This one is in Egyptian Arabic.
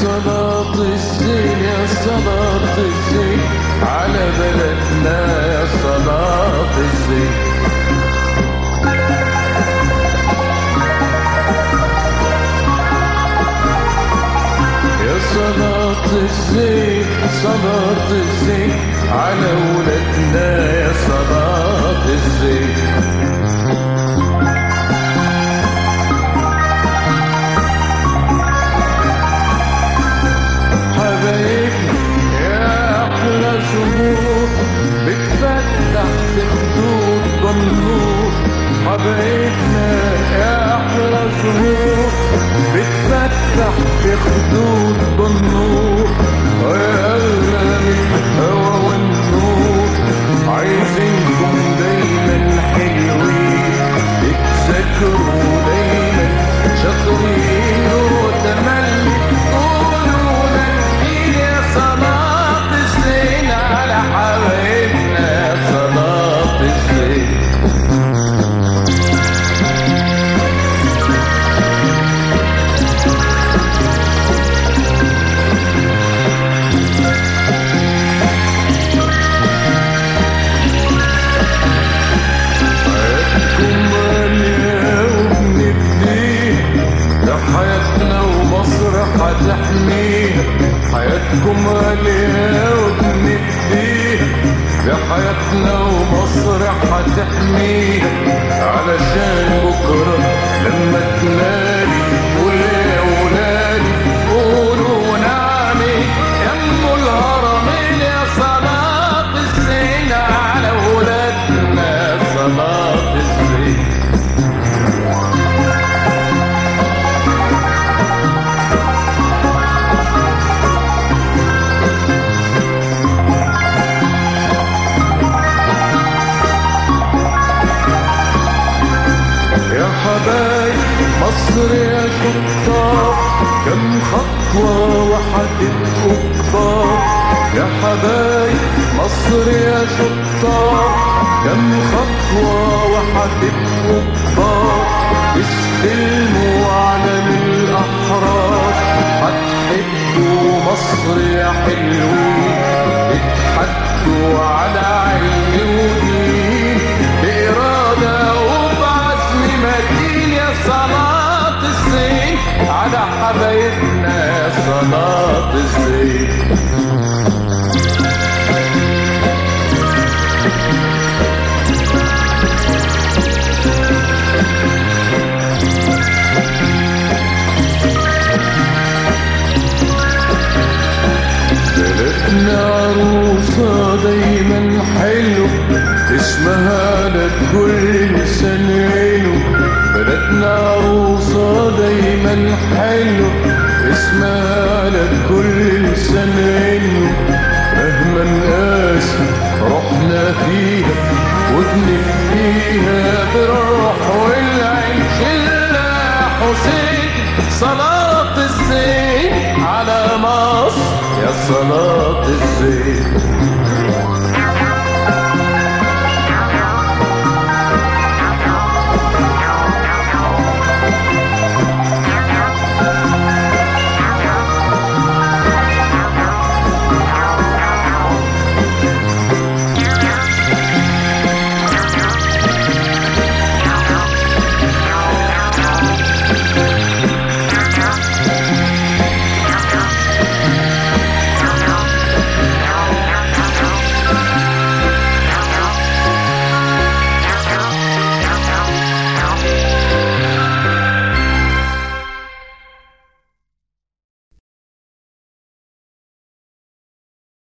صلاة الزين يا صلاة الزين على بلدنا يا صلاة الزين يا صلاة الزين صلاة الزين على ولدنا يا صلاة الزين حبايبنا يا أحلى شهور بتفتح في خدود بالنور حبايبنا يا أحلى شهور بتفتح في خدود بالنور ويا أغلى من الهوى والنور عايزينكم دايما حلوين تتذكروا دايما شاطرين وتملي قولوا ننقل يا صلاة الزين على حبايبنا يا صلاة الزين حياتكم غالية وبنديها لحياتنا ومصر هتحميها حياتكم غالية وبنديها لحياتنا ومصر هتحميها علشان بكرة لما تنادي قول يا ولادي قولوا نعمي يم الهرمين يا صلاة الزين على ولادنا صلاة الزين يا حبايب مصر يا شطار كم خطوة وحتبقوا كبار يا حبايب مصر يا شطار كم خطوة وحتبقوا كبار استلموا علم الأحرار هتحبوا مصر يا حلوين اتحدوا على علم ودين بإرادة وبعزم متين يا صلاة الزين على حبايبنا يا صلاة الزين بلدنا عروسة دايما حلو اسمها لكل سنينه بلدنا عروسة دايما حلو اسمها لكل سنينه مهما نقاسي رحنا فيها وبنف فيها بالروح والعين شلة حسين صلاة الزين على مصر يا صلاة الزين